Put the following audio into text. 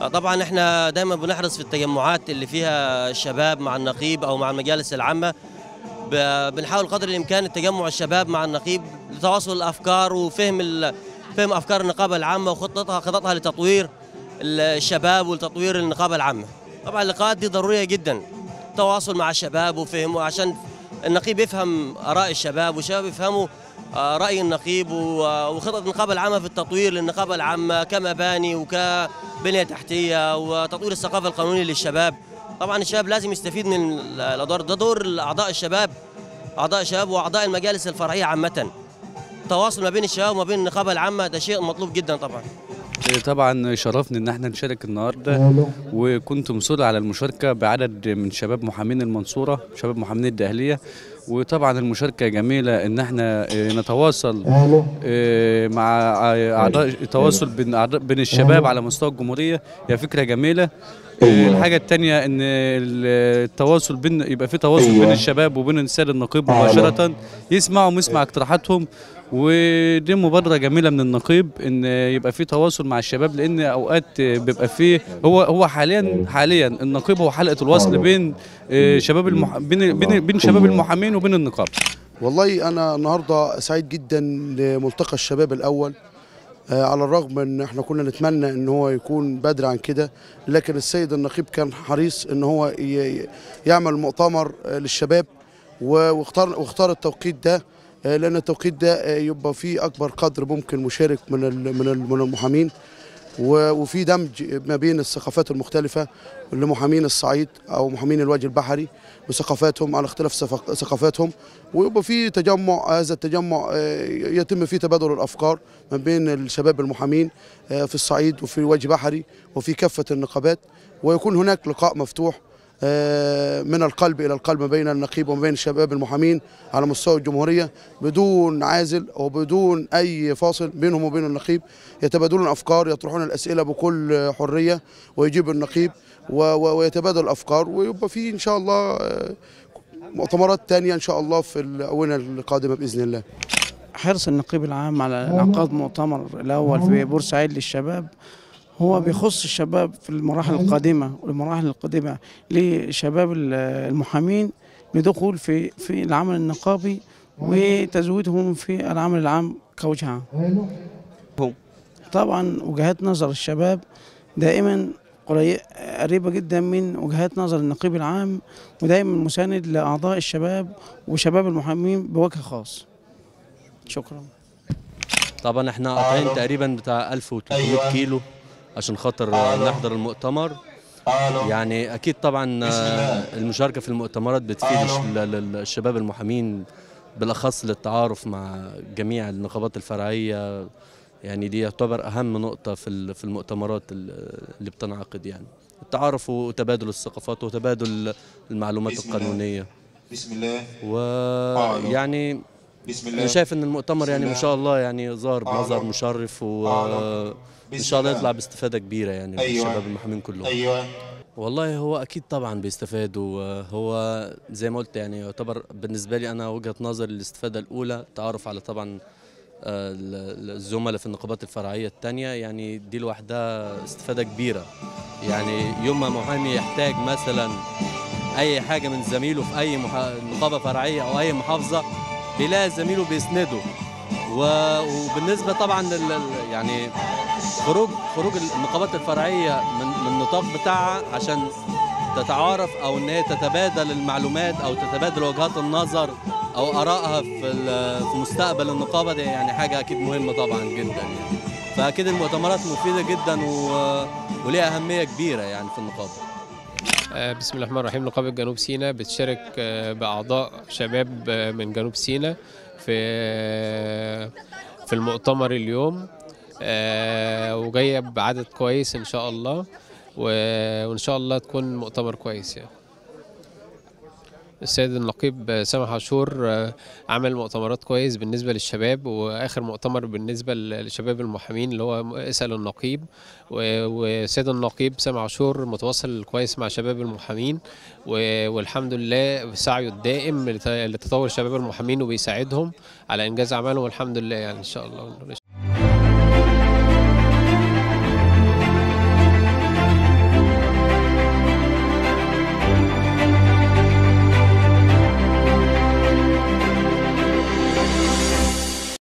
طبعا احنا دايما بنحرص في التجمعات اللي فيها الشباب مع النقيب او مع المجالس العامه ب- بنحاول قدر الامكان التجمع الشباب مع النقيب لتواصل الافكار وفهم ال- فهم افكار النقابه العامه وخططها خططها لتطوير ال- الشباب ولتطوير النقابه العامه. طبعا اللقاءات دي ضروريه جدا تواصل مع الشباب وفهمه عشان النقيب يفهم اراء الشباب والشباب يفهموا آه، راي النقيب و- وخطط النقابه العامه في التطوير للنقابه العامه كمباني وكبنيه تحتيه وتطوير الثقافه القانونيه للشباب. طبعا الشباب لازم يستفيد من ال- الادوار ده دور اعضاء الشباب اعضاء الشباب واعضاء المجالس الفرعيه عامه. التواصل ما بين الشباب وما بين النقابه العامه ده شيء مطلوب جدا طبعا. طبعا شرفني ان احنا نشارك النهارده وكنت مصر على المشاركه بعدد من شباب محامين المنصوره شباب محامين الدهليه وطبعا المشاركه جميله ان احنا آه، نتواصل آه، مع اعضاء التواصل بين اعضاء بين الشباب على مستوى الجمهوريه هي فكره جميله آه، الحاجه الثانيه ان التواصل بين يبقى في تواصل بين الشباب وبين السيد النقيب مباشره يسمعوا ويسمع اقتراحاتهم ودي مبادره جميله من النقيب ان يبقى في تواصل مع الشباب لان اوقات بيبقى فيه هو هو حاليا حاليا النقيب هو حلقه الوصل بين آه، شباب المح... بين بين بين شباب المحامين وبين النقابه والله انا النهارده سعيد جدا لملتقى الشباب الاول آه، على الرغم ان احنا كنا نتمنى ان هو يكون بدري عن كده لكن السيد النقيب كان حريص ان هو ي- يعمل مؤتمر آه، للشباب و- واختار واختار التوقيت ده آه، لان التوقيت ده آه، يبقى فيه اكبر قدر ممكن مشارك من ال- من ال- من المحامين و- وفي دمج ما بين الثقافات المختلفة لمحامين الصعيد أو محامين الوجه البحري وثقافاتهم على اختلاف ثقا- ثقافاتهم ويبقى في تجمع هذا التجمع آه، يتم فيه تبادل الأفكار ما بين الشباب المحامين آه، في الصعيد وفي وجه بحري وفي كافة النقابات ويكون هناك لقاء مفتوح آه، من القلب إلى القلب ما بين النقيب وما بين الشباب المحامين على مستوى الجمهورية بدون عازل وبدون أي فاصل بينهم وبين النقيب يتبادلون أفكار يطرحون الأسئلة بكل حرية ويجيب النقيب و- و- ويتبادل الأفكار ويبقى في إن شاء الله آه، مؤتمرات تانية إن شاء الله في الآونة القادمة بإذن الله حرص النقيب العام على انعقاد مؤتمر الأول في بورسعيد للشباب هو بيخص الشباب في المراحل القادمة والمراحل القادمة لشباب ال- المحامين بدخول في في العمل النقابي وتزويدهم في العمل العام كوجه عام. طبعا وجهات نظر الشباب دائما قري- قريبة جدا من وجهات نظر النقيب العام ودائما مساند لأعضاء الشباب وشباب المحامين بوجه خاص. شكرا. طبعا احنا قاطعين تقريبا بتاع 1300 كيلو عشان خاطر نحضر المؤتمر يعني اكيد طبعا آه، المشاركه في المؤتمرات بتفيد الش- ل- ل- الشباب المحامين بالاخص للتعارف مع جميع النقابات الفرعيه يعني دي يعتبر اهم نقطه في ال- في المؤتمرات ال- اللي بتنعقد يعني التعارف وتبادل الثقافات وتبادل المعلومات القانونيه بسم الله ويعني بسم انا الله شايف ان المؤتمر يعني ما شاء الله يعني ظهر بمظهر مشرف وان شاء الله يطلع باستفاده كبيره يعني أيوة. للشباب المحامين كلهم ايوه والله هو اكيد طبعا بيستفادوا هو زي ما قلت يعني يعتبر بالنسبه لي انا وجهه نظري الاستفاده الاولى تعرف على طبعا آه، ال- الزملاء في النقابات الفرعيه الثانيه يعني دي لوحدها استفاده كبيره يعني يوم ما محامي يحتاج مثلا اي حاجه من زميله في اي محا... نقابه فرعيه او اي محافظه بيلاقي زميله بيسنده و... وبالنسبه طبعا لل... لل- يعني خروج خروج النقابات الفرعيه من من النطاق بتاعها عشان تتعارف او ان هي تتبادل المعلومات او تتبادل وجهات النظر او ارائها في ال- في مستقبل النقابه دي يعني حاجه اكيد مهمه طبعا جدا يعني فاكيد المؤتمرات مفيده جدا و... وليها اهميه كبيره يعني في النقابه آه، بسم الله الرحمن الرحيم نقابة جنوب سيناء بتشارك آه، بأعضاء شباب آه، من جنوب سيناء في آه، في المؤتمر اليوم آه، وجاية بعدد كويس إن شاء الله و- وإن شاء الله تكون مؤتمر كويس يعني السيد النقيب سامح عاشور آه، عمل مؤتمرات كويس بالنسبة للشباب وآخر مؤتمر بالنسبة لشباب المحامين اللي هو اسأل النقيب و- والسيد النقيب سامح عاشور متواصل كويس مع شباب المحامين و- والحمد لله سعيه الدائم لت- لتطور شباب المحامين وبيساعدهم على إنجاز أعمالهم والحمد لله يعني إن شاء الله